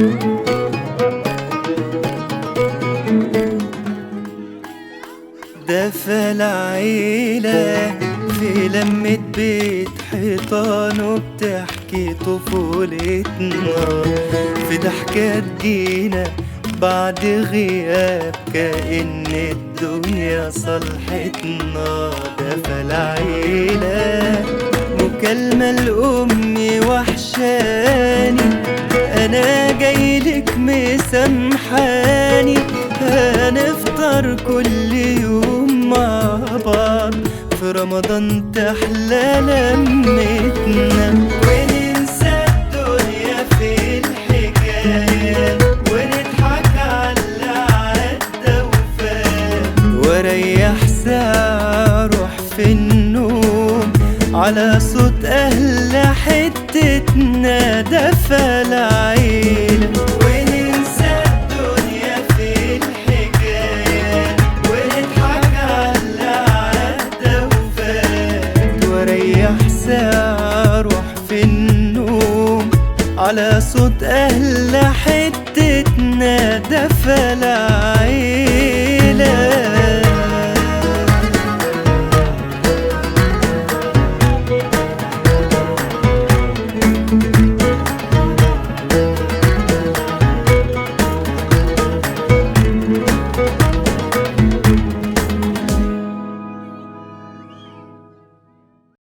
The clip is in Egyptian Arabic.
دفى العيلة في لمة بيت حيطانه بتحكي طفولتنا في ضحكة تجينا بعد غياب كأن الدنيا صلحتنا دفى العيلة مكالمة لأمي وحشاني أنا جايلك مسامحاني هنفطر كل يوم مع بعض في رمضان تحلى لمتنا وننسى الدنيا في الحكاية ونضحك على اللي عدى وفات واريح ساعة اروح في النوم على صوت اهل حتتنا دفى العيلة وننسى الدنيا في الحكاية ونضحك على اللي عدى وفات واريح ساعة اروح في النوم على صوت اهل حتتنا دفى العيلة